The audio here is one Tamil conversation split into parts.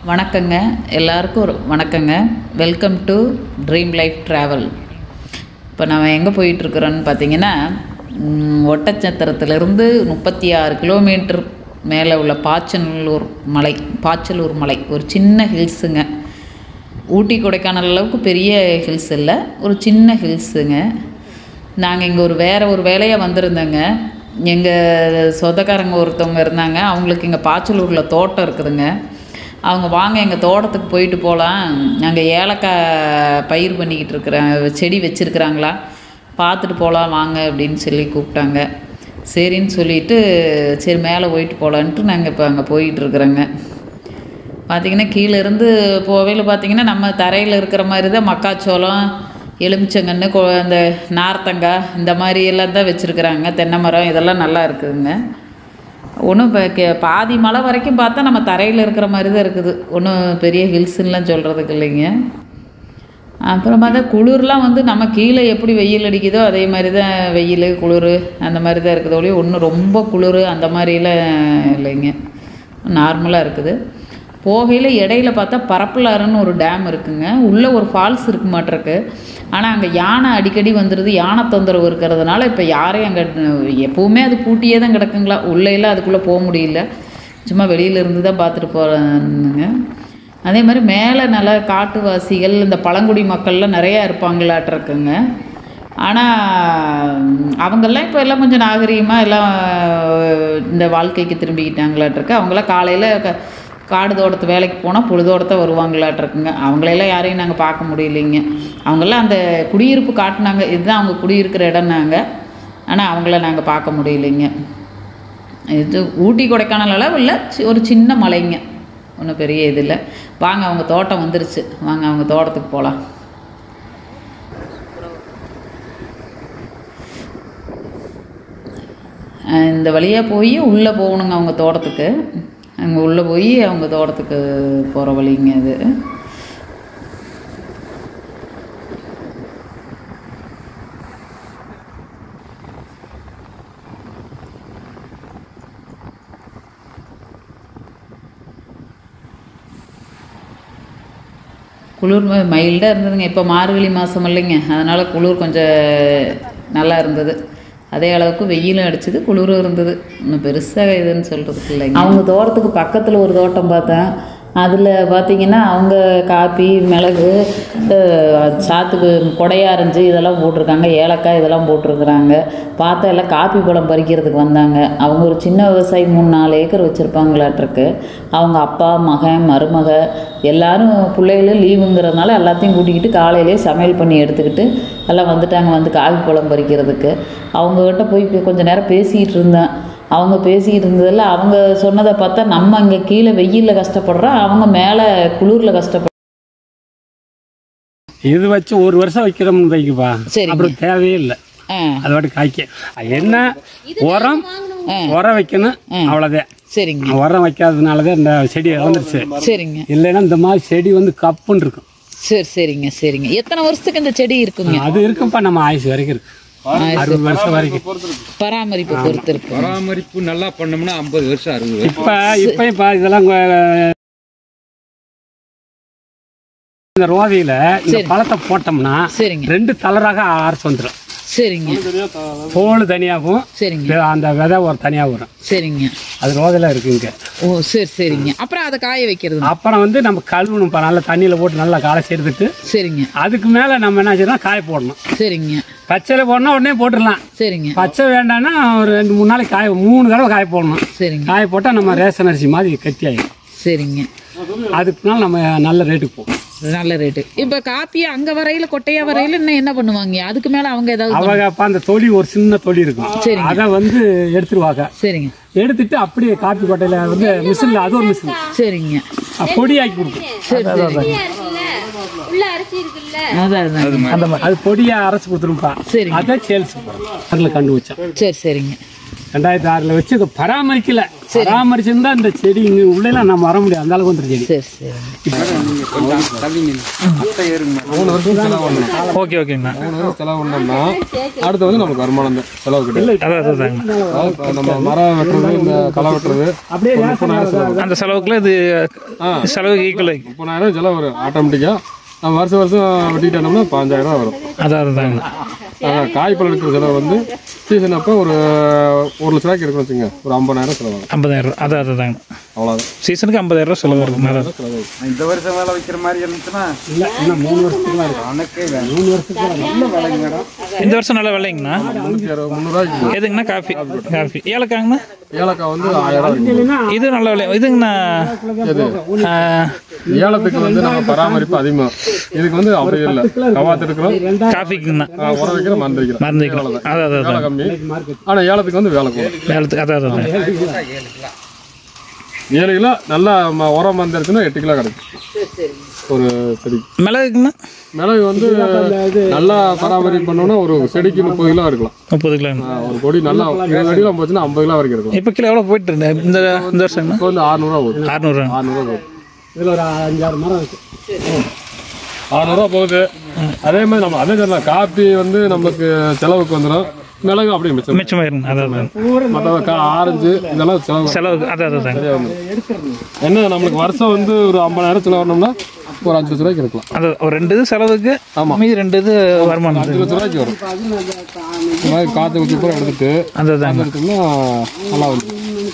வணக்கங்க எல்லாருக்கும் ஒரு வணக்கங்க welcome to dream life travel இப்போ நம்ம எங்கே போயிட்டுருக்குறோன்னு பார்த்தீங்கன்னா ம், ஒட்டச்சத்திரத்திலிருந்து முப்பத்தி ஆறு கிலோமீட்டர் மேலே உள்ள பாச்சனூர் மலை பாச்சலூர் மலை ஒரு சின்ன ஹில்ஸுங்க ஊட்டி கொடைக்கானல் அளவுக்கு பெரிய ஹில்ஸ் இல்லை ஒரு சின்ன ஹில்ஸுங்க நாங்கள் இங்கே ஒரு வேறு ஒரு வேலையாக வந்திருந்தோங்க எங்கள் சொந்தக்காரங்க ஒருத்தவங்க இருந்தாங்க அவங்களுக்கு இங்கே பாச்சலூரில் தோட்டம் இருக்குதுங்க அவங்க வாங்க எங்கள் தோட்டத்துக்கு போயிட்டு போகலாம் நாங்கள் ஏலக்காய் பயிர் பண்ணிக்கிட்டு இருக்கிறேன் செடி வச்சுருக்குறாங்களா பார்த்துட்டு போகலாம் வாங்க அப்படின்னு சொல்லி கூப்பிட்டாங்க சரின்னு சொல்லிட்டு சரி மேலே போயிட்டு போகலான்ட்டு நாங்கள் இப்போ அங்கே போயிட்டுருக்குறோங்க பார்த்தீங்கன்னா கீழே இருந்து போவையில் பார்த்தீங்கன்னா நம்ம தரையில் இருக்கிற மாதிரி தான் மக்காச்சோளம் எலுமிச்சங்கன்று கொ அந்த நார்த்தங்காய் இந்த மாதிரி எல்லாம் தான் வச்சுருக்குறாங்க தென்னை மரம் இதெல்லாம் நல்லா இருக்குதுங்க ஒன்றும் இப்போ கே பாதி மலை வரைக்கும் பார்த்தா நம்ம தரையில் இருக்கிற மாதிரி தான் இருக்குது ஒன்றும் பெரிய ஹில்ஸுன்னெலாம் சொல்கிறதுக்கு இல்லைங்க அப்புறம் பார்த்தா குளிர்லாம் வந்து நம்ம கீழே எப்படி வெயில் அடிக்குதோ அதே மாதிரி தான் வெயில் குளிர் அந்த மாதிரி தான் இருக்குது ஒழிய ஒன்றும் ரொம்ப குளிர் அந்த மாதிரிலாம் இல்லைங்க நார்மலாக இருக்குது போகையில் இடையில பார்த்தா பரப்பலாறுன்னு ஒரு டேம் இருக்குங்க உள்ளே ஒரு ஃபால்ஸ் இருக்கு மாட்டிருக்கு ஆனால் அங்கே யானை அடிக்கடி வந்துடுது யானை தொந்தரவு இருக்கிறதுனால இப்போ யாரையும் அங்கே எப்போவுமே அது பூட்டியே தான் கிடக்குங்களா உள்ளேலாம் அதுக்குள்ளே போக முடியல சும்மா வெளியில இருந்து தான் பார்த்துட்டு போகிறேங்க அதே மாதிரி மேலே நல்ல காட்டுவாசிகள் இந்த பழங்குடி மக்கள்லாம் நிறையா இருப்பாங்களாட்டிருக்குங்க ஆனால் அவங்கெல்லாம் இப்போ எல்லாம் கொஞ்சம் நாகரிகமாக எல்லாம் இந்த வாழ்க்கைக்கு திரும்பிக்கிட்டாங்களாட்டிருக்கு அவங்களாம் காலையில் க காடு தோட்டத்து வேலைக்கு போனால் பொழுதோடத்த வருவாங்களாட்டிருக்குங்க அவங்களையெல்லாம் யாரையும் நாங்கள் பார்க்க முடியலைங்க அவங்கெல்லாம் அந்த குடியிருப்பு காட்டினாங்க இதுதான் அவங்க குடியிருக்கிற இடம்னாங்க ஆனால் அவங்கள நாங்கள் பார்க்க முடியலைங்க இது ஊட்டி கொடைக்கானல் அளவு இல்லை சி- ஒரு சின்ன மலைங்க ஒன்றும் பெரிய இது இல்லை வாங்க அவங்க தோட்டம் வந்துருச்சு வாங்க அவங்க தோட்டத்துக்கு போகலாம் இந்த வழியாக போய் உள்ளே போகணுங்க அவங்க தோட்டத்துக்கு அங்கே உள்ளே போய் அவங்க தோட்டத்துக்கு போகிற வழிங்க அது குளிர் மைல்டாக இருந்ததுங்க இப்போ மார்கழி மாதம் இல்லைங்க அதனால் குளிர் கொஞ்சம் நல்லா இருந்தது அதே அளவுக்கு வெயிலும் அடிச்சது குளிரும் இருந்தது இன்னும் பெருசாக இதுன்னு சொல்கிறதுக்கு இல்லைங்க அவங்க தோட்டத்துக்கு பக்கத்தில் ஒரு தோட்டம் பார்த்தேன் அதில் பார்த்தீங்கன்னா அவங்க காப்பி மிளகு அஹ், சாத்துக்கு கொடையாரஞ்சு இதெல்லாம் போட்டிருக்காங்க ஏலக்காய் இதெல்லாம் போட்டிருக்கிறாங்க பார்த்தா எல்லாம் காப்பி பழம் பறிக்கிறதுக்கு வந்தாங்க அவங்க ஒரு சின்ன விவசாயி மூணு நாலு ஏக்கர் வச்சுருப்பாங்களாட்டிருக்கு அவங்க அப்பா மகன் மருமக எல்லாரும் பிள்ளைகளும் லீவுங்கிறதுனால எல்லாத்தையும் கூட்டிக்கிட்டு காலையிலேயே சமையல் பண்ணி எடுத்துக்கிட்டு எல்லாம் வந்துட்டாங்க வந்து காப்பி பழம் பறிக்கிறதுக்கு அவங்கக்கிட்ட போய் போய் கொஞ்ச நேரம் பேசிக்கிட்டு இருந்தேன் அவங்க பேசிக்கிட்டு இருந்ததில் அவங்க சொன்னதை பார்த்தா நம்ம இங்கே கீழே வெயிலில் கஷ்டப்படுறோம் அவங்க மேலே குளிரில் கஷ்டப்படுறோம் இது வச்சு ஒரு வருஷம் வைக்கிறோம்னு வைக்கப்பா சரிங்க. அப்புறம் தேவையே இல்லை ஆ அதோட காய்க்க அது என்ன உரம் உரம் வைக்கணும் அவ்வளோதான் சரிங்க உரம் வைக்காததுனால தான் இந்த செடி இறந்துருச்சு சரிங்க இல்லைன்னா இந்த மாதிரி செடி வந்து கப்புன்னு இருக்கும் சரி சரிங்க சரிங்க எத்தனை வருஷத்துக்கு இந்த செடி இருக்குங்க அது இருக்கும்ப்பா நம்ம ஆயுசு வரைக்கும் இருக்கு அறுபது வருஷம் வரைக்கும் பராமரிப்பு பொறுத்து இருக்கு பராமரிப்பு நல்லா பண்ணோம்னா ஐம்பது வருஷம் அறுபது வருஷம் இப்போ இப்போ இப்போ இதெல்லாம் கொ- இந்த ரோதையில இந்த பழத்தை போட்டோம்னா சரிங்க ரெண்டு தளராக அரைச்சு வந்துடும் சரிங்க தோல் தனியாகவும் சரிங்க வே- அந்த விதை ஒரு தனியாக வரும் சரிங்க அது ரோதையில இருக்குங்க ஓ சரி சரிங்க அப்புறம் அதை காய வைக்கிறது அப்புறம் வந்து நம்ம கழுவணும்ப்பா நல்லா தண்ணியில் போட்டு நல்லா காலை சேர்த்துட்டு சரிங்க அதுக்கு மேலே நம்ம என்ன செய்யணும் காய போடணும் சரிங்க பச்சையில் போடணும் உடனே போட்டுடலாம் சரிங்க பச்சை வேண்டாம்னா ஒரு ரெண்டு மூணு நாளைக்கு காய மூணு தடவை காய போடணும் சரிங்க காய போட்டால் நம்ம ரேஷன் அரிசி மாதிரி கட்டி ஆயிடும் சரிங்க அதுக்கு மேலே நம்ம நல்ல ரேட்டுக்கு போகும் நல்ல ரேட்டு இப்போ காப்பி அங்க வரையில கொட்டையா வரையில இன்னும் என்ன பண்ணுவாங்க அதுக்கு மேல அவங்க ஏதாவது அவங்க அப்ப அந்த தொலி ஒரு சின்ன தொலி இருக்கும் சரிங்க. அதை வந்து எடுத்துருவாங்க சரிங்க எடுத்துட்டு அப்படியே காப்பி கொட்டையில வந்து மிஷினில் அது ஒரு மிஷின் சரிங்க பொடியாக்கி கொடுக்கும் சரி சரி உள்ள அரிசி இருக்குல்ல அதான் அதான். அந்த மாதிரி அது பொடியா அரைச்சு கொடுத்துருப்பா சரிங்க. அதை சேல்ஸ் அதில் கண்டு வச்சோம் சரி சரிங்க ரெண்டாயிரத்தி ஆறில் வச்சு அதை பராமரிக்கல பராமரிச்சிருந்தா இந்த செடி இங்கே உள்ளேலாம் நம்ம வர முடியாது அந்த அளவுக்கு வந்துரு செடி சரி சரி மூணு வருஷம் செலவு பண்ணணும் ஓகே ஓகேங்கண்ணா மூணு வருஷம் செலவு பண்ணோம்னா அடுத்து வந்து நமக்கு வருமானம் தான் செலவு கிடையாது அதான் அதான் அதாங்கண்ணா அதாவது இப்ப நம்ம மரம் வெட்டுறது இந்த களை வெட்டுறது அப்படியே ஒரு முப்பதாயிரம் செலவு அந்த செலவுக்குள்ள இது செலவுக்கு ஈக்குவல் முப்பதாயிரம் செலவு வரும் ஆட்டோமேட்டிக்காக நம்ம வருஷம் வருஷம் வெட்டிட்டோம்னா பாஞ்சாயிரம் ரூபா வரும் அதான் அதாங்கண்ணா அதான் காய்ப்பழம் எடுக்கிற செலவு வந்து சீசன் அப்போ ஒரு ஒரு லட்ச ரூபாய்க்கு இருக்குன்னு வச்சுங்க ஒரு ஐம்பதாயிரம் செலவு வரும் ஐம்பதாயிரம் ரூபா அதான் அதாங்க அவ்வளோதான் சீசனுக்கு ஐம்பதாயிரம் ரூபா செலவு இருக்கும் அதான் இந்த வருஷம் வேலை வைக்கிற மாதிரி இருந்துச்சுன்னா இல்லை இன்னும் மூணு வருஷத்துக்குலாம் இருக்கு அன்னைக்கே மூணு வருஷத்துக்கு நல்ல வேலைங்க மேடம் இந்த வருஷம் நல்லா விலைங்கண்ணா முந்நூற்றி அறுபது முந்நூறுவாய்க்கு எதுங்கண்ணா காஃபி காஃபி ஏலக்காங்கண்ணா ஏலக்காய் வந்து ஆயிரம் ரூபா இருக்கு இது நல்ல விலை இதுங்கண்ணா ஆ, ஏலத்துக்கு வந்து நம்ம பராமரிப்பு அதிகமாக இதுக்கு வந்து அப்படி இல்லை கவாத்து எடுக்கிறோம் காஃபிக்குங்கண்ணா ஆ, உரம் வைக்கிறோம் மருந்து வைக்கிறோம் மருந்து வைக்கலாம் அதான் அதான் வேலை அதான் கம்மி ஆனால் ஏலத்துக்கு வந்து வேலை கூட வேலத்துக்கு அதான் அதான் ஏழு கிலோ நல்லா ம- உரம் வந்துருச்சுன்னா எட்டு கிலோ கிடைக்கும் ஒரு செடி மிளகுக்குண்ணா மிளகு வந்து நல்லா பராமரிப்பு பண்ணோம்னா ஒரு செடிக்கு முப்பது கிலோ இருக்கலாம் முப்பது கிலோங்கண்ணா ஆ, ஒரு கொடி நல்லா இருபது அடியில் போச்சுன்னா ஐம்பது கிலோ வரைக்கும் இருக்கும் இப்போ கிலோ எவ்வளோ போயிட்டு இருந்தேன் இந்த இந்த வருஷங்கண்ணா இப்போ வந்து அறுநூறுவா போகுது அறுநூறுவா அறுநூறுவா போகுது இதில் ஒரு அஞ்சாறு மரம் இருக்கு அறுநூறுவா போகுது அதே மாதிரி நம்ம அதே சொல்லலாம் காப்பி வந்து நமக்கு செலவுக்கு வந்துடும் மிளகு அப்படியே மிச்சம் மிச்சமாயிருங்க அதான் அதான் மற்ற கா ஆரஞ்சு இதெல்லாம் செலவு செலவுக்கு அதான் அதான் சரியா வந்துடும். என்ன நம்மளுக்கு வருஷம் வந்து ஒரு ஐம்பதாயிரம் செலவு வரணும்னா ஒரு அஞ்சு லட்ச ரூபாய்க்கு இருக்கலாம் அது ஒரு ரெண்டு இது செலவுக்கு மீதி ரெண்டு இது வருமானம் அஞ்சு லட்ச ரூபாய்க்கு வரும் இந்த மாதிரி காற்று ஊற்றி பூரா எடுத்துட்டு அது அதாங்க எடுத்தோம்னா நல்லா வந்து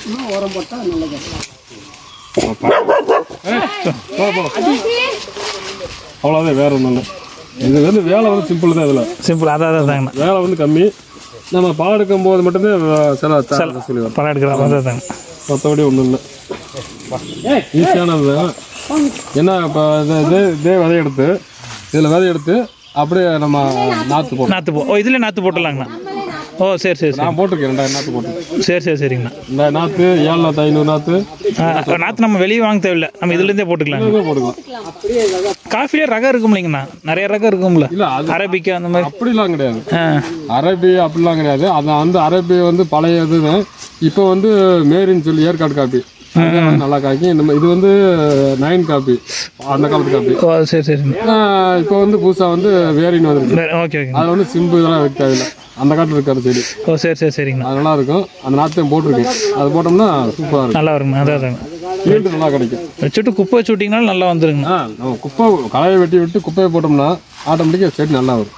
அவ்வளோதான் வேற ஒன்றும் இல்லை இது வந்து வேலை வந்து சிம்பிள் தான் இதில் சிம்பிள் அதான் அதான் அதாங்கண்ணா வேலை வந்து கம்மி நம்ம பால் எடுக்கும் போது மட்டும்தான் வே- செலவு த- சொல்லி வரும் பணம் எடுக்கலாம் அதான் அதாங்க மற்றபடி ஒன்றும் இல்லை ஈஸியானது தான் என்ன இப்போ இது இதே இதே விதை எடுத்து இதில் விதை எடுத்து அப்படியே நம்ம நாற்று போட்டோம் நாற்று போ ஓ இதுலேயே நாற்று போட்டுடலாங்கண்ணா ஓ சரி சரி சரி நான் போட்டிருக்கேன் ரெண்டாயிரம் நாற்று போட்டு சரி சரி சரிங்கண்ணா இந்த நாற்று ஏழு நாற்று ஐநூறு நாற்று ஆ, நாற்று நம்ம வெளியே வாங்க தேவையில்ல நம்ம இதுலேருந்தே போட்டுக்கலாம் இதுவே போட்டுக்கலாம் காஃபிலே ரகம் இருக்கும் இல்லைங்கண்ணா நிறைய ரகம் இருக்கும்ல இல்லை அது அரபிக்கா அந்த மாதிரி அப்படிலாம் கிடையாது ஆ அரபி அப்படிலாம் கிடையாது அது அந்த அரபி வந்து பழைய இதுன்னு இப்போ வந்து மேரின்னு சொல்லி ஏற்காடு காப்பி அது வந்து நல்லா காய்க்கும் இந்த மாதிரி இது வந்து நைன் காப்பி அந்த காலத்து காப்பி ஓ சரி சரிங்க இப்போ வந்து புதுசாக வந்து வேரின்னு வந்துருக்கு ஓகே ஓகே அதில் வந்து சிம்பு இதெல்லாம் வைக்க தேவையில்லை அந்த காட்டில் இருக்காரு செடி ஓ சரி சரி சரிங்கண்ணா அது நல்லா இருக்கும் அந்த நாற்றையும் போட்டிருக்கேன் அது போட்டோம்னா சூப்பராக இருக்கும் நல்லா இருக்குண்ணா அதான் அதாங்க ஈல்டு நல்லா கிடைக்கும் வச்சுட்டு குப்பை வச்சு விட்டிங்கனாலும் நல்லா வந்துருங்கண்ணா ஆ நம்ம குப்பை களையை வெட்டி விட்டு குப்பையை போட்டோம்னா ஆட்டோமேட்டிக்காக செடி நல்லா வரும்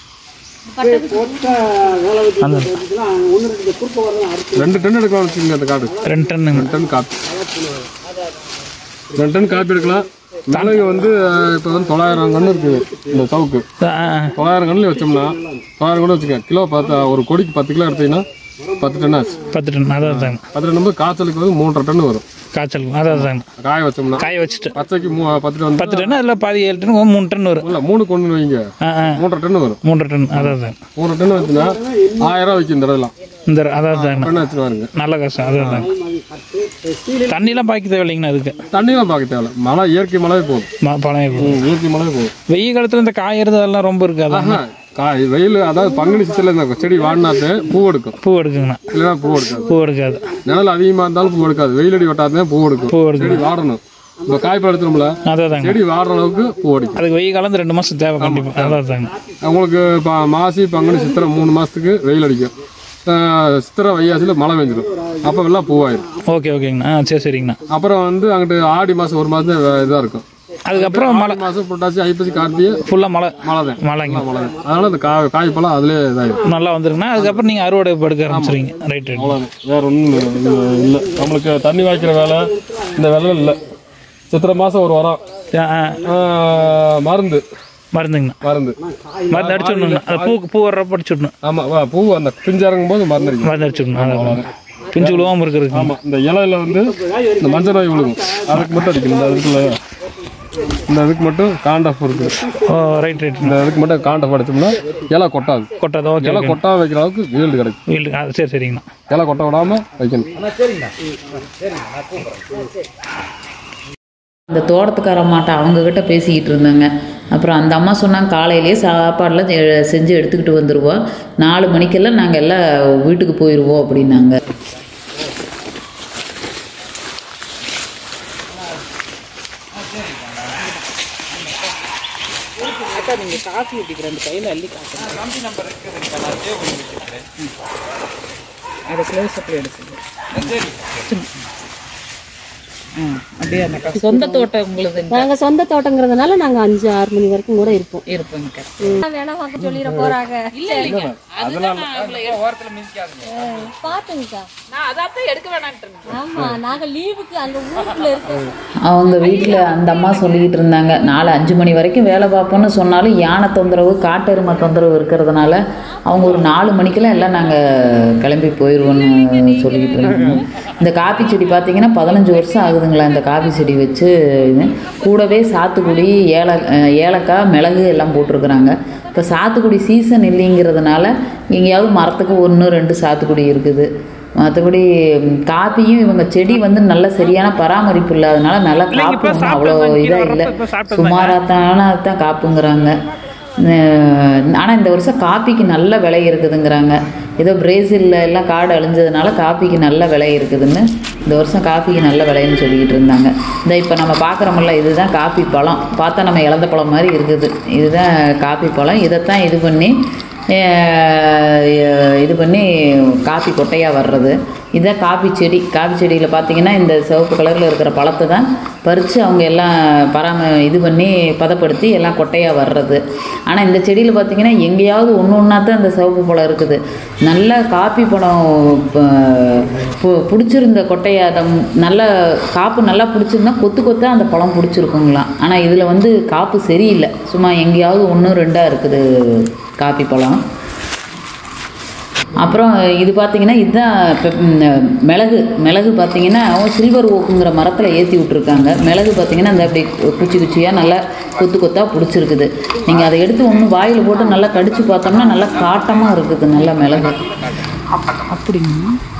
அந்த ரெண்டு டன் எடுக்கலாம் வச்சுக்கோங்க அந்த காடு ரெண்டு டன்னுங்க ரெண்டு டன் காப்பி ரெண்டு டன் காப்பி எடுக்கலாம் மிளகு வந்து இப்போ வந்து தொள்ளாயிரம் கன்று இருக்குது இந்த சவுக்கு ஆ ஆ. தொள்ளாயிரம் கண்ணில் வச்சோம்னா தொள்ளாயிரம் கன்று வச்சுக்கோங்க கிலோ பத்து ஒரு கொடிக்கு பத்து கிலோ எடுத்தீங்கன்னா பத்து டன் ஆச்சு பத்து டன் அதான் அதாங்க பத்து டன் வந்து காய்ச்சலுக்கு வந்து மூன்றரை டன் வரும் காய்ச்சல் அதான் அதாங்க காய வச்சோம்னா காய வச்சுட்டு பச்சைக்கு மூ பத்து டன் பத்து டன் அதில் பாதி ஏழு டன் ஒரு மூணு டன் வரும் இல்லை மூணு கொண்டு வைங்க ஆ ஆ மூன்றரை டன் வரும் மூன்றரை டன் அதான் அதாங்க மூணு டன் வச்சுன்னா ஆயிரம் ரூபா விற்கும் இந்த இடம்லாம் இந்த அதான் அதாங்கண்ணா டன் வச்சுருவாருங்க நல்ல கஷ்டம் அதான் அதாங்க தண்ணிலாம் பாய்க்க தேவையில்லைங்கண்ணா அதுக்கு தண்ணியெல்லாம் பார்க்க தேவையில்ல மழை இயற்கை மழையே போதும் ம- பழம் ம், இயற்கை மழையே போதும் வெயில் காலத்தில் இந்த காயறது அதெல்லாம் ரொம்ப இருக்காது ஆஹா, காய் வெயில் அதாவது பங்குனி சித்தில இந்த செடி வாடினாத்து பூ எடுக்கும் பூ எடுக்குங்கண்ணா இல்லைன்னா பூ எடுக்காது பூ எடுக்காது நிழல் அதிகமாக இருந்தாலும் பூ எடுக்காது வெயில் அடி வட்டாதான் பூ எடுக்கும் பூ எடுக்கும் செடி வாடணும் இப்போ காய்ப்பு எடுத்துரும்ல அதான் அதாங்க செடி வாடுற அளவுக்கு பூ அடிக்கும் அதுக்கு வெயில் காலம் இந்த ரெண்டு மாதம் தேவை கண்டிப்பாக அதான் அதாங்க உங்களுக்கு இப்போ மாசி பங்குனி சித்திரை மூணு மாதத்துக்கு வெயில் அடிக்கும் ஆஹ், சித்திரை வையாசியில் மழை பெஞ்சிடும் அப்போ எல்லாம் பூவாயிடும் ஓகே ஓகேங்கண்ணா ஆ சரி சரிங்கண்ணா அப்புறம் வந்து அங்கிட்டு ஆடி மாதம் ஒரு மாதம் இதாக இருக்கும் அதுக்கப்புறம் மழை ஆடி மாதம் புரட்டாசி ஐப்பசி கார்த்திகை ஃபுல்லாக மழை மழை தான் மழைங்க மழை தான் அதனால அந்த காய் காய்ப்பெல்லாம் அதிலே இதாகிடும் நல்லா வந்துருங்கண்ணா அதுக்கப்புறம் நீங்கள் அறுவடை இப்போ எடுக்க ஆரம்பிச்சிருவீங்க ரைட் ரைட் அவ்வளோதான் வேற ஒன்றும் இல்லை நம்மளுக்கு தண்ணி வாய்க்கிற வேலை இந்த வேலை இல்லை சித்திரை மாதம் ஒரு வாரம் ஆ ஆ ஆஹ், மருந்து மருந்துங்கண்ணா மருந்து மருந்து அடிச்சு விடணுங்கண்ணா அது பூ பூ வர்றப்ப அடிச்சு விடணும் ஆமாம் பூ அந்த பிஞ்சு இறங்கும் போது மருந்து அடிக்கும் மருந்து அடிச்சு விடணும் அதான் பிஞ்சு விழுவாமல் இருக்கிறதுக்கு ஆமாம் இந்த இலையில வந்து இந்த மஞ்சள் நோய் விழுகும் அதுக்கு மட்டும் அடிக்கணும் இந்த இதுக்குள்ள இந்த இதுக்கு மட்டும் காண்டாஃப் இருக்கு ஓ ரைட் ரைட் இந்த இதுக்கு மட்டும் காண்டாஃப் அடிச்சோம்னா இலை கொட்டாது கொட்டாது ஓகே இலை கொட்டாம வைக்கிற அளவுக்கு வீல்டு கிடைக்கும் வீடு ஆ சரி சரிங்கண்ணா இலை கொட்ட விடாம வைக்கணும் அந்த தோட்டத்துக்கார மாட்ட அவங்கக்கிட்ட பேசிக்கிட்டு இருந்தாங்க அப்புறம் அந்த அம்மா சொன்னாங்க காலையிலேயே சாப்பாடெல்லாம் செ- செஞ்சு எடுத்துக்கிட்டு வந்துடுவோம் நாலு மணிக்கெல்லாம் நாங்கள் எல்லாம் வீட்டுக்கு போயிடுவோம் அப்படின்னாங்க அக்கா நீங்கள் காஃபி ஊற்றிக்கிற அந்த கையில் அள்ளி காசு அதை க்ளோஸ் அப்ல எடுத்துங்க ஆ அப்படியே அந்த காசு சொந்த தோட்டம் உங்களுது நாங்க சொந்த தோட்டங்கிறதுனால நாங்க அஞ்சு ஆறு மணி வரைக்கும் கூட இருப்போம் இருப்பேங்க வேணா வாங்க சொல்லிட போறாங்க ஓரத்துல மிதிக்காதுங்க பாத்துங்கக்கா நான் அதான் எடுக்க வேணான்ட்டு ஆமா நாங்க லீவுக்கு அங்க ஊருக்குள்ள இருக்கோம் அவங்க வீட்டில் அந்த அம்மா சொல்லிக்கிட்டு இருந்தாங்க நாலு அஞ்சு மணி வரைக்கும் வேலை பார்ப்போம்னு சொன்னாலும் யானை தொந்தரவு காட்டெருமை தொந்தரவு இருக்கிறதுனால அவங்க ஒரு நாலு மணிக்கெல்லாம் எல்லாம் நாங்கள் கிளம்பி போயிடுவோன்னு சொல்லிக்கிட்டு இருந்தாங்க இந்த காப்பி செடி பார்த்தீங்கன்னா பதினஞ்சு வருஷம் ஆகுதுங்களா இந்த காப்பி செடி வச்சு இது கூடவே சாத்துக்குடி ஏல அஹ் ஏலக்காய் மிளகு எல்லாம் போட்டிருக்கிறாங்க இப்போ சாத்துக்குடி சீசன் இல்லைங்கிறதுனால எங்கேயாவது மரத்துக்கு ஒன்று ரெண்டு சாத்துக்குடி இருக்குது மற்றபடி ம், காப்பியும் இவங்க செடி வந்து நல்ல சரியான பராமரிப்பு இல்லாதனால நல்லா காப்பு ஒன்றும் அவ்வளோ இதாக இல்லை சுமாராக தானே தான் காப்புங்கிறாங்க ஆனால் இந்த வருஷம் காப்பிக்கு நல்ல விலை இருக்குதுங்கிறாங்க ஏதோ பிரேசிலில் எல்லாம் காடு அழிஞ்சதுனால காப்பிக்கு நல்ல விலை இருக்குதுன்னு இந்த வருஷம் காப்பிக்கு நல்ல விலைன்னு சொல்லிக்கிட்டு இருந்தாங்க இந்த இப்போ நம்ம பார்க்குறோம்ல இதுதான் காப்பி பழம் பார்த்தா நம்ம இழந்த பழம் மாதிரி இருக்குது இதுதான் காப்பி பழம் இதைத்தான் இது பண்ணி அஹ் இது பண்ணி காப்பி கொட்டையாக வர்றது இதான் காப்பி செடி காப்பி செடியில் பார்த்தீங்கன்னா இந்த சிவப்பு கலரில் இருக்கிற பழத்தை தான் பறித்து அவங்க எல்லாம் பராம இது பண்ணி பதப்படுத்தி எல்லாம் கொட்டையாக வர்றது ஆனால் இந்த செடியில் பார்த்தீங்கன்னா எங்கேயாவது ஒன்று ஒன்றா தான் இந்த சிவப்பு பழம் இருக்குது நல்ல காப்பி பழம் ப- பு- பிடிச்சிருந்த கொட்டையை அதை நல்ல காப்பு நல்லா பிடிச்சிருந்தா கொத்து கொத்தா அந்த பழம் பிடிச்சிருக்குங்களாம் ஆனால் இதில் வந்து காப்பு சரியில்லை சும்மா எங்கேயாவது ஒன்று ரெண்டாக இருக்குது காப்பி பழம் அப்புறம் இது பார்த்தீங்கன்னா இதுதான் பெ- ம், மிளகு மிளகு பார்த்தீங்கன்னா சில்வர் ஓக்குங்கிற மரத்தில் ஏற்றி விட்ருக்காங்க மிளகு பார்த்தீங்கன்னா அந்த அப்படி குச்சி குச்சியாக நல்லா கொத்து கொத்தாக பிடிச்சிருக்குது நீங்கள் அதை எடுத்து ஒன்று வாயில் போட்டு நல்லா கடிச்சு பார்த்தோம்னா நல்லா காட்டமாக இருக்குது நல்ல மிளகு அப்படிங்க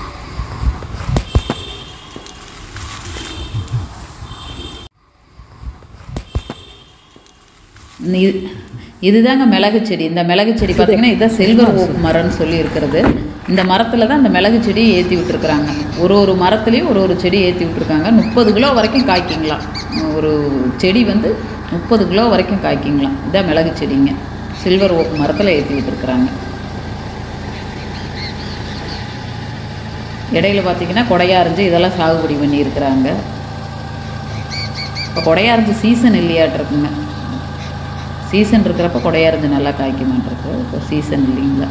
இது இதுதாங்க மிளகு செடி இந்த மிளகு செடி பார்த்தீங்கன்னா இதுதான் செல்வர் ஓக் மரம்னு சொல்லி இருக்கிறது இந்த மரத்தில் தான் இந்த மிளகு செடி ஏற்றி விட்டுருக்குறாங்க ஒரு ஒரு மரத்துலேயும் ஒரு ஒரு செடி ஏற்றி விட்டுருக்காங்க முப்பது கிலோ வரைக்கும் காய்க்குங்களாம் ஒரு செடி வந்து முப்பது கிலோ வரைக்கும் காய்க்குங்களாம் இதான் மிளகு செடிங்க சில்வர் ஓக் மரத்தில் ஏற்றி விட்டுருக்குறாங்க இடையில பார்த்தீங்கன்னா கொடையாரஞ்சு இதெல்லாம் சாகுபடி பண்ணியிருக்கிறாங்க இப்போ கொடையாரஞ்சு சீசன் இல்லையாட்டிருக்குங்க சீசன் இருக்கிறப்ப கொடையாரஞ்சு நல்லா காய்க்க மாட்டிருக்கு இப்போ சீசன் இல்லைங்களா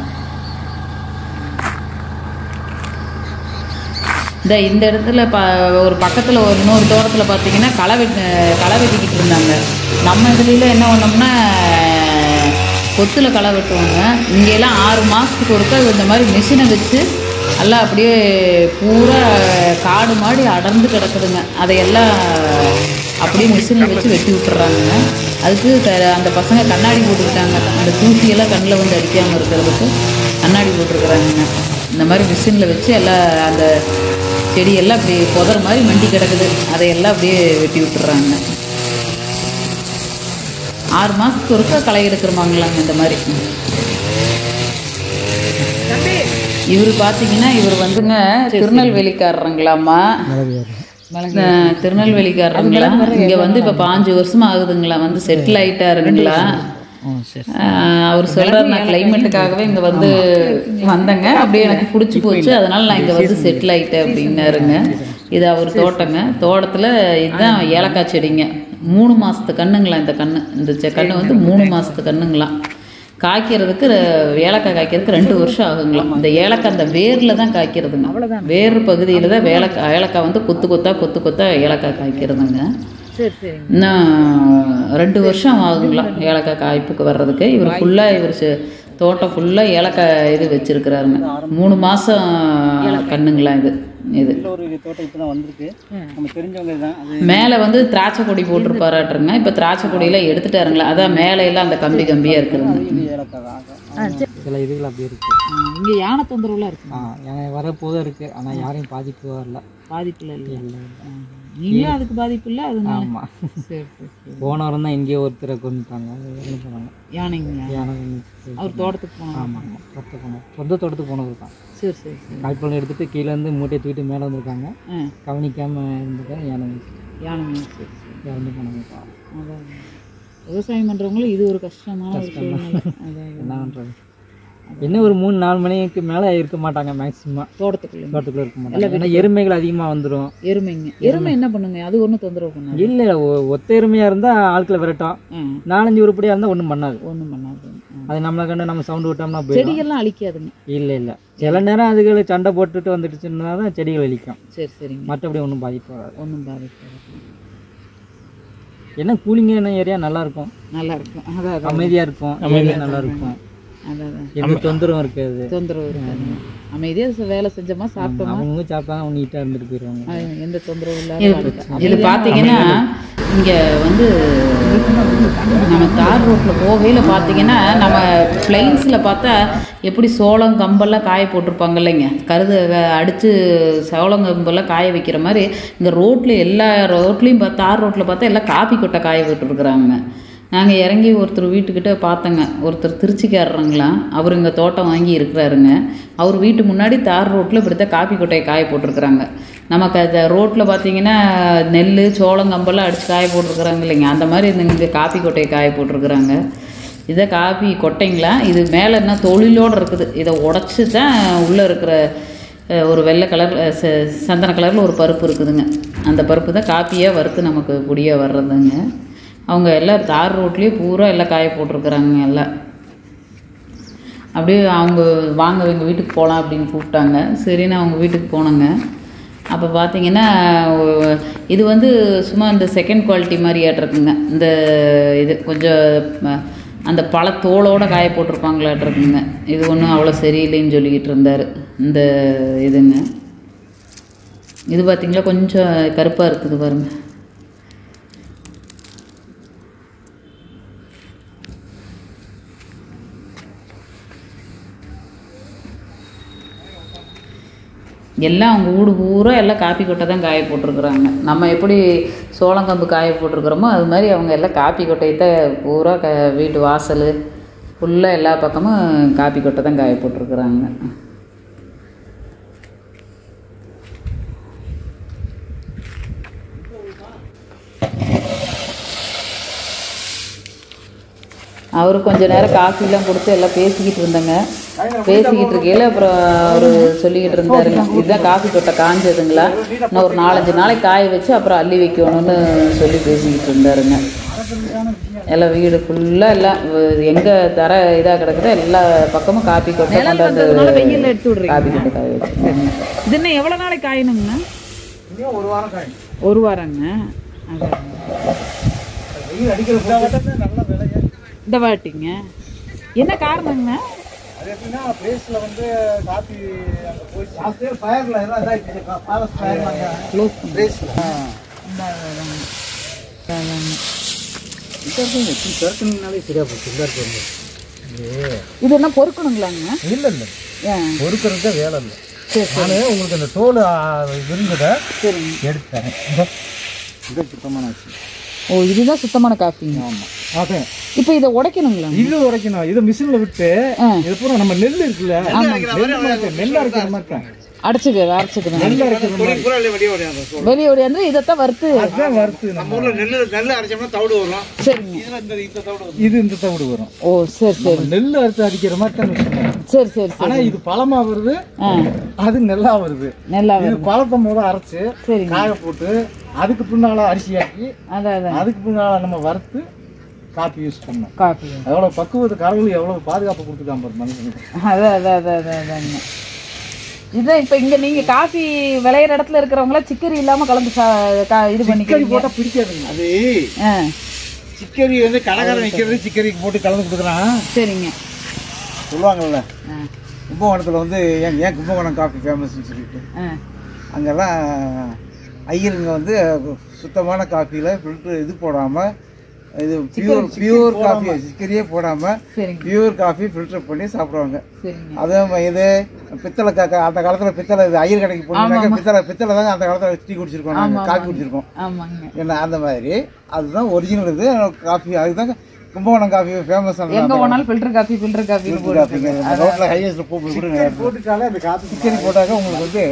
இந்த இந்த இடத்துல ப ஒரு பக்கத்தில் ஒரு இன்னொரு தோட்டத்தில் பார்த்தீங்கன்னா களை வெட் களை வெட்டிக்கிட்டு இருந்தாங்க நம்ம இதுல என்ன பண்ணோம்னா கொத்தில் களை வெட்டுவாங்க இங்கெல்லாம் ஆறு மாதத்துக்கு ஒருக்கா இந்த மாதிரி மிஷினை வச்சு எல்லாம் அப்படியே பூரா காடு மாடி அடர்ந்து கிடக்குதுங்க அதையெல்லாம் அப்படியே மிஷினில் வச்சு வெட்டி விட்டுறாங்க அதுக்கு க- அந்த பசங்க கண்ணாடி போட்டுக்கிட்டாங்க அந்த தூசியெல்லாம் கண்ணில் வந்து அடிக்காமல் இருக்கிறதுக்கு கண்ணாடி போட்டிருக்கிறாங்க இந்த மாதிரி மிஷினில் வச்சு எல்லாம் அந்த செடியெல்லாம் அப்படி புதர் மாதிரி மண்டி கிடக்குது அதையெல்லாம் அப்படியே வெட்டி விட்டுறாங்க ஆறு மாதத்துக்கு ஒருக்கா களை எடுக்கிறமாங்களாங்க இந்த மாதிரி இவர் பார்த்தீங்கன்னா இவர் வந்துங்க திருநெல்வேலிக்காரருங்களாம்மா அஹ், திருநெல்வேலிக்காரருங்களா இங்கே வந்து இப்போ பாஞ்சு வருஷமா ஆகுதுங்களா வந்து செட்டில் ஆயிட்டாருங்களா அஹ், அவர் சொல்றாரு நான் கிளைமேட்டுக்காகவே இங்கே வந்து வந்தேங்க அப்படியே எனக்கு பிடிச்சி போச்சு அதனால நான் இங்கே வந்து செட்டில் ஆயிட்டேன் அப்படின்னாருங்க இது அவர் தோட்டங்க தோட்டத்தில் இதுதான் ஏலக்காய் செடிங்க மூணு மாசத்து கண்ணுங்களா இந்த கண்ணு இந்த செ- கண்ணு வந்து மூணு மாசத்து கண்ணுங்களாம் காய்க்கிறதுக்கு ர- ஏலக்காய் காய்க்கிறதுக்கு ரெண்டு வருஷம் ஆகுங்களாம் இந்த ஏலக்காய் அந்த வேரில் தான் காய்க்கிறதுங்க வேர் பகுதியில் தான் வேலக்காய் ஏலக்காய் வந்து கொத்து கொத்தா கொத்து கொத்தா ஏலக்காய் காய்க்கிறதுங்க சரி சரி இன்னும் ரெண்டு வருஷம் ஆகுங்களாம் ஏலக்காய் காய்ப்புக்கு வர்றதுக்கு இவர் ஃபுல்லாக இவர் செ- தோட்டம் ஃபுல்லாக ஏலக்காய் இது வச்சுருக்கிறாருங்க மூணு மாதம் கண்ணுங்களா இது இது ஒரு தோட்டம் இப்போ தான் வந்திருக்கு நம்ம தெரிஞ்சவங்க தான் அது மேலே வந்து திராட்சை கொடி போட்டிருப்பாராட்டுருங்க இப்போ திராட்சை கொடியெல்லாம் எடுத்துட்டாருங்களா அதான் மேலே எல்லாம் அந்த கம்பி கம்பியாக இருக்குதுங்க ஏலக்காய் தான் சில இதுகள் அப்படி இருக்கு இங்கே யானை தொந்தரவுலாம் இருக்கு ஆ எனக்கு வரப்போதும் இருக்கு ஆனால் யாரையும் பாதிப்பு வரல பாதிப்பில் இல்லை நீங்களும் அதுக்கு பாதிப்பு இல்லை அதனால ஆமாம் சரி சரி சரி போன வாரம் தான் இங்கேயே ஒருத்தரை கொண்டுட்டாங்க அது என்ன பண்ணாங்க யானைங்க யானை அவர் தோட்டத்துக்கு போனாங்க ஆமாம் ஆமாம் தோட்டத்துக்கு போனோம் சொந்த தோட்டத்துக்கு போனது தான் சரி சரி சரி காய்ப்பழம் எடுத்துட்டு கீழே இருந்து மூட்டையை தூக்கிட்டு மேலே வந்திருக்காங்க ஆ கவனிக்காமல் இருந்துட்டு யானை யானை சரி சரி இறந்து போனாங்க அதான் விவசாயம் பண்ணுறவங்களும் இது ஒரு கஷ்டமான ஒரு சூழ்நிலை அதான் என்ன பண்ணுறது இன்னும் ஒரு மூணு நாலு மணிக்கு மேலே இருக்க மாட்டாங்க மேக்ஸிமம் தோட்டத்துக்குள்ள தோட்டத்துக்குள்ள இருக்க மாட்டாங்க ஏன்னா எருமைகள் அதிகமாக வந்துடும் எருமைங்க எருமை என்ன பண்ணுங்க அது ஒன்றும் தொந்தரவு பண்ணாது இல்லை ஒத்த எருமையாக இருந்தால் ஆட்களை விரட்டும் ஆ நாலஞ்சு உருப்படியாக இருந்தால் ஒன்றும் பண்ணாது ஒன்றும் பண்ணாது ஆ. அது நம்மளை கண்டு நம்ம சவுண்டு விட்டோம்னா போயிடும் செடிகள்லாம் அழிக்காதுங்க இல்லை இல்லை சில நேரம் அதுகளை சண்டை போட்டுட்டு வந்துடுச்சுன்னா தான் செடிகள் அழிக்கும் சரி சரிங்க மற்றபடி ஒன்றும் பாதிப்பு வராது ஒன்றும் பாதிக்காது என்ன கூலிங்கான ஏரியா நல்லா இருக்கும் நல்லா இருக்கும் அதான் அதான் அமைதியாக இருக்கும் ஏரியா நல்லா இருக்கும் அதான் அதான் எந்த தொந்தரவும் இருக்காது தொந்தரவு இருக்காது அமைதியாக வேலை செஞ்சோமா சாப்பிட்டோமா அவங்க சாப்பிட்டாங்க அவங்க நீட்டாக இருந்துட்டு போயிடுவாங்க அது எந்த தொந்தரவும் இல்லாத இது பார்த்தீங்கன்னா இங்கே வந்து நம்ம தார் ரோட்டில் போகையில் பார்த்தீங்கன்னா நம்ம பிளைன்ஸில் பார்த்தா எப்படி சோளம் கம்பெல்லாம் காய போட்டிருப்பாங்க இல்லைங்க கருது அடித்து சோளம் கம்பெல்லாம் காய வைக்கிற மாதிரி இங்கே ரோட்டில் எல்லா ரோட்லேயும் பார்த்தா தார் ரோட்டில் பார்த்தா எல்லாம் காப்பி கொட்டை காய போட்டுருக்குறாங்க நாங்கள் இறங்கி ஒருத்தர் வீட்டுக்கிட்ட பார்த்தோங்க ஒருத்தர் திருச்சிக்காரருங்களாம் அவர் இங்கே தோட்டம் வாங்கி இருக்கிறாருங்க அவர் வீட்டு முன்னாடி தார் ரோட்டில் இப்படி தான் காப்பி கொட்டையை காய போட்டிருக்கிறாங்க நமக்கு அந்த ரோட்டில் பார்த்தீங்கன்னா நெல் சோளம் கம்பெல்லாம் அடித்து காய போட்டிருக்கிறாங்க இல்லைங்க அந்த மாதிரி இந்த இங்கே காப்பி கொட்டையை காய போட்டிருக்கிறாங்க இதை காப்பி கொட்டைங்களா இது மேலே என்ன தொழிலோடு இருக்குது இதை உடச்சி தான் உள்ளே இருக்கிற அஹ், ஒரு வெள்ளை கலர் சந்தன கலரில் ஒரு பருப்பு இருக்குதுங்க அந்த பருப்பு தான் காப்பியாக வறுத்து நமக்கு குடியாக வர்றதுங்க அவங்க எல்லாம் தார் ரோட்லேயே பூரா எல்லாம் காய போட்டிருக்கிறாங்க எல்லாம் அப்படியே அவங்க வாங்க எங்கள் வீட்டுக்கு போகலாம் அப்படின்னு கூப்பிட்டாங்க சரின்னு அவங்க வீட்டுக்கு போனோங்க அப்போ பார்த்தீங்கன்னா ஒ- இது வந்து சும்மா இந்த செகண்ட் குவாலிட்டி மாதிரி இருக்குங்க இந்த இது கொஞ்சம் ம- அந்த பழத்தோலோட காய போட்டிருப்பாங்களாட்டிருக்குங்க இது ஒன்றும் அவ்வளோ சரியில்லைன்னு சொல்லிக்கிட்டு இருந்தார் இந்த இதுங்க இது பார்த்தீங்களா கொஞ்சம் கருப்பாக இருக்குது பாருங்க எல்லாம் அவங்க வீடு பூரா எல்லாம் காப்பி கொட்டை தான் காய போட்டிருக்குறாங்க நம்ம எப்படி சோளங்கம்பு காய போட்டிருக்கிறோமோ அது மாதிரி அவங்க எல்லாம் காப்பி கொட்டையை தான் பூரா க வீட்டு வாசல் ஃபுல்லாக எல்லா பக்கமும் காப்பி கொட்டை தான் காய போட்டிருக்குறாங்க அவரு கொஞ்ச நேரம் காஃபிலாம் கொடுத்து எல்லாம் பேசிக்கிட்டு இருந்தேங்க பேசிக்கிட்டு இருக்கையில அப்புறம் அவர் சொல்லிக்கிட்டு இருந்தாருங்க இதுதான் காஃபி கொட்டை காஞ்சதுங்களா இன்னும் ஒரு நாலஞ்சு நாளைக்கு காய வச்சு அப்புறம் அள்ளி வைக்கணும்னு சொல்லி பேசிக்கிட்டு இருந்தாருங்க எல்லாம் வீடு ஃபுல்லாக எல்லாம் எங்கே தர இதாக கிடக்குதோ எல்லா பக்கமும் காப்பி கொட்டை கொண்டாந்து காப்பி கொட்டை காய வச்சு இது என்ன எவ்வளோ நாளைக்கு காயணுங்கண்ணா ஒரு வாரம் காயும் ஒரு வாரங்க அதான். வெயில் அடிக்கிற போது நல்ல விலையா இந்த வாட்டிங்க என்ன காரணங்கண்ணா அது எப்படின்னா பிளேஸ்ல வந்து காப்பி அங்க போய் சாப்பிட்டு ஃபயர்ல எல்லாம் இதாயிடுச்சு ஃபாரஸ்ட் ஃபயர்ல அங்க க்ளோஸ் பிளேஸ்ல திறக்கணும்னாலே சரியா போச்சு இந்த இருக்கு இது என்ன பொறுக்கணுங்களாங்க இல்ல இல்ல ஏன் பொறுக்கிறது தான் வேலை இல்லை சரி நானு உங்களுக்கு அந்த தோல் ஆ, இருந்ததை சரிங்க எடுத்து தரேன் இதோ. இது சுத்தமான விஷயம் ஓ இதுதான் சுத்தமான காஃபிங்க ஆமா அதே இப்போ இதை உடைக்கணுங்களா இது உரைக்கணும் இதை மிஷின்ல விட்டு ஆ. இது பூரா நம்ம நெல் இருக்குல்ல நெல் மாதிரி நெல் அரைக்கிற மாதிரி தான் அடைச்சிக்க அரைச்சிக்கணும் நெல் அரைக்கிற மாதிரி வெளியே ஓடியாந்து இதைத்தான் வறுத்து அதுதான் வறுத்து நம்ம சரிங்க இது இந்த தவிடு வரும் ஓ சரி சரி நம்ம நெல் அறுத்து அடிக்கிற மாதிரி தான் மிஷின் சரி சரி சரி ஆனா இது பழமா வருது ஆ அது நெல்லா வருது நல்லா இது வரும் பழத்தை முத அரைச்சு சரிங்க காய போட்டு அதுக்கு பின்னால அரிசி ஆக்கி அதான் அதான் அதுக்கு பின்னால நம்ம வறுத்து காப்பி யூஸ் பண்ணோம் காஃபி எவ்வளவு பக்குவத்து கடவுள் எவ்வளவு பாதுகாப்பு கொடுத்துருக்கான் பாரு மனுஷனுக்கு அதான் அதான் அதான் அதான் அதாங்க இதான் இப்போ இங்கே நீங்கள் காஃபி விளையிற இடத்துல இருக்கிறவங்களாம் சிக்கரி இல்லாமல் கலந்து சா கா- இது சிக்கரி பண்ணிக்கிறீங்க போட்டா பிடிக்காதுங்க அது ஆ சிக்கரி வந்து கடைக்காரன் வைக்கிறது சிக்கரிக்கு போட்டு கலந்து கொடுக்குறான் சரிங்க சொல்லுவாங்கல்ல ஆ கும்பகோணத்தில் வந்து ஏன் ஏன் கும்பகோணம் காஃபி ஃபேமஸ்னு சொல்லிட்டு ஆ அங்கெல்லாம் ஐயருங்க வந்து சுத்தமான காஃபியில் ஃபில்ட்ரு இது போடாமல் இது பியூர் பியூர் காஃபி சிக்கரியே போடாம சரிங்க பியூர் காஃபி ஃபில்டர் பண்ணி சாப்பிடுவாங்க சரிங்க அதே மாதிரி இது பித்தளை காக்கா அந்த காலத்துல பித்தளை இது ஐயர் கடைக்கு போனீங்கன்னாக்கா பித்தளை பித்தளை தாங்க அந்த காலத்துல டீ குடிச்சிருக்கோம் நாங்க காஃபி குடிச்சிருக்கோம் ஆமாங்க என்ன அந்த மாதிரி அதுதான் ஒரிஜினல் இது காஃபி அதுதான் கும்பகோணம் காஃபி ஃபேமஸ் எங்க போனாலும் ஃபில்டர் காஃபி ஃபில்டர் காஃபி காஃபிங்க ரோட்ல ஹைவேஸ்ல போய் கூட போட்டுட்டாலே அந்த காஃபி சிக்கரி போட்டாக்க உங்களுக்கு வந்து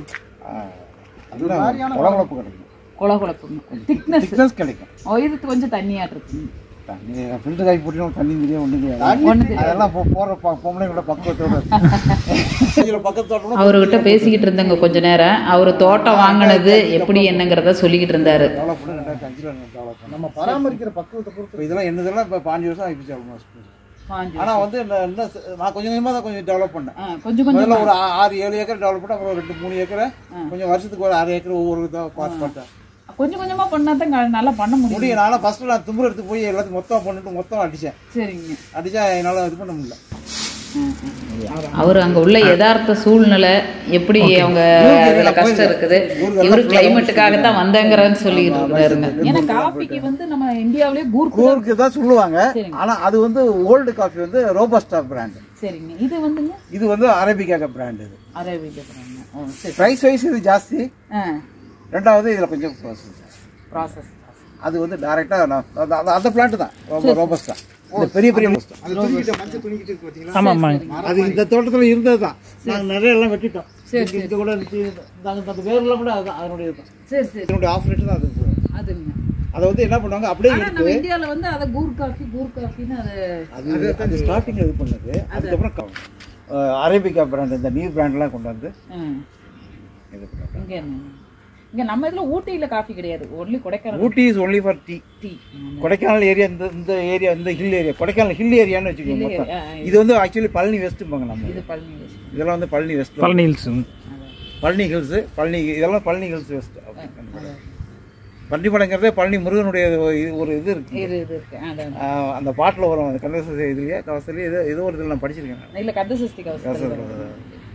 குழகுழப்பு கிடைக்கும் கொல குழப்புங்க திக்னஸ் திக்னஸ் கிடைக்கும் ஓ இது கொஞ்சம் தண்ணியாக இருக்குங்க தண்ணி ஃபில்டர் காஃபி போட்டீங்கன்னா தண்ணி தெரியும் ஒன்றும் தெரியாது அதெல்லாம் போ- போற ப- பொம்பளைங்களோட பக்குவத்தோட இருக்கு. பக்கத்தோட அவர்கிட்ட பேசிக்கிட்டு இருந்தேங்க கொஞ்ச நேரம் அவர் தோட்டம் வாங்கினது எப்படி என்னங்கிறத சொல்லிக்கிட்டு இருந்தாரு டெவலப் பண்ணி ரெண்டாயிரத்தி அஞ்சுல டெவலப் பண்ணி நம்ம பராமரிக்கிற பக்குவத்தை பொறுத்து இதெல்லாம் என்னதெல்லாம் இப்போ பாஞ்சு வருஷம் ஆயிடுச்சு ஆல்மோஸ்ட் ஆனா வந்து நான் இன்னும் ச- நான் கொஞ்சம் கொஞ்சமா தான் கொஞ்சம் டெவலப் பண்ணேன் ஆ, கொஞ்சம் கொஞ்சம் முதல்ல ஒரு ஆ- ஆறு ஏழு ஏக்கர் டெவலப் பண்ணேன் அப்புறம் ரெண்டு மூணு ஏக்கரை கொஞ்சம் வருஷத்துக்கு ஒரு அரை ஏக்கர் ஒவ்வொரு இதாக பார்த்து பார்த்தேன் கொஞ்சம் கொஞ்சமா பண்ணா தான் க- நல்லா பண்ண முடியும் முடியும் நானும் ஃபர்ஸ்ட் நான் திமிரு எடுத்து போய் எல்லாத்தையும் மொத்தம் பண்ணிட்டு மொத்தம் அடிச்சேன் சரிங்க அடிச்சா என்னால இது பண்ண முடியல அவர் அங்க உள்ள யதார்த்த சூழ்நிலை எப்படி அவங்க அதுல கஷ்டம் இருக்குது இவரு கிளைமேட்டுக்காக தான் வந்தேங்கிறன்னு சொல்லிட்டு இருக்காருங்க ஏன்னா காஃபிக்கு வந்து நம்ம இந்தியாவிலே கூர்க்கு கூருக்கு தான் சொல்லுவாங்க ஆனா அது வந்து ஓல்டு காஃபி வந்து ரோபஸ்டா பிராண்ட் சரிங்க இது வந்துங்க இது வந்து அரபிக்காக பிராண்ட் இது அரேபிக்க பிராண்ட் ஓ சரி ப்ரைஸ் வைஸ் இது ஜாஸ்தி ஆ ரெண்டாவது இதுல கொஞ்சம் process ஜாஸ்தி. ப்ராசஸ் அது வந்து டைரக்டா அந்த பிளான்ட் தான் ரோபஸ்டா இந்த பெரிய பெரிய ஆமாம் ஆமாங்க அது இந்த தோட்டத்துல இருந்தது தான் நாங்க நிறைய எல்லாம் வெட்டிட்டோம் சரி இது கூட இருந்துச்சு இந்த- அந்த அந்த வேர்லாம் கூட அதுதான் அதனுடைய இதுதான் சரி சரி இதனுடைய ஆஃப் ரேட் தான் அது அதுங்க அதை வந்து என்ன பண்ணுவாங்க அப்படியே ஆனா எடுத்து நம்ம இந்தியால வந்து அத கூர் காஃபி கூர் காஃபின்னு அது அது அது ஸ்டார்டிங்ல இது பண்ணது அதுக்கப்புறம் அஹ், அரேபிகா பிராண்ட் இந்த நியூ பிராண்ட்லாம் கொண்டு வந்து ஆ, இது பண்ணாங்க. இங்க என்ன? இங்க நம்ம இதுல ஊட்டியில காஃபி கிடையாது only Kodaikanal Ooty is only for tea tea Kodaikanal area இந்த இந்த ஏரியா இந்த ஹில் ஏரியா கொடைக்கானல் ஹில் ஏரியான்னு வச்சுக்கோங்க மொத்தம். ஆ, ஆ. இது வந்து ஆக்சுவலி பழனி வெஸ்ட்டும்பாங்க நம்ம இது பழனி வச்சு. இதெல்லாம் வந்து Palani west Palani hills Palani hills Palani இதெல்லாம் பழனி ஹில்ஸ் வெஸ்ட் பன்னிப்படங்கிறதே பழனி முருகனுடைய இது- ஒரு இது இருக்கு இது இது இருக்கு அதான் ஆஹ் அந்த பாட்டில் வரும் அந்த கந்தச இதுலயே கவசத்துலயே ஏதோ ஏதோ ஒரு இதில் நான் படிச்சிருக்கேன் இல்ல கந்த சஷ்டி கவசம் கவசம்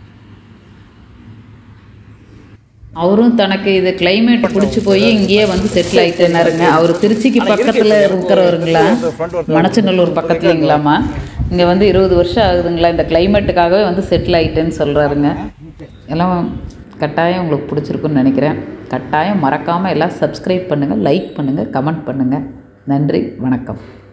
அவரும் தனக்கு இது கிளைமேட் பிடிச்சி போய் இங்கேயே வந்து செட்டில் ஆயிட்டேனாருங்க அவர் திருச்சிக்கு பக்கத்துல இருக்கிறவருங்களா மணச்சநல்லூர் பக்கத்துலங்களாமா இங்க வந்து இருபது வருஷம் ஆகுதுங்களா இந்த கிளைமேட்டுக்காகவே வந்து செட்டில் ஆயிட்டேன்னு சொல்றாருங்க எல்லாம் கட்டாயம் உங்களுக்கு பிடிச்சிருக்குன்னு நினைக்கிறேன் கட்டாயம் மறக்காமல் எல்லாம் சப்ஸ்கிரைப் பண்ணுங்கள் லைக் பண்ணுங்கள் கமெண்ட் பண்ணுங்கள் நன்றி வணக்கம்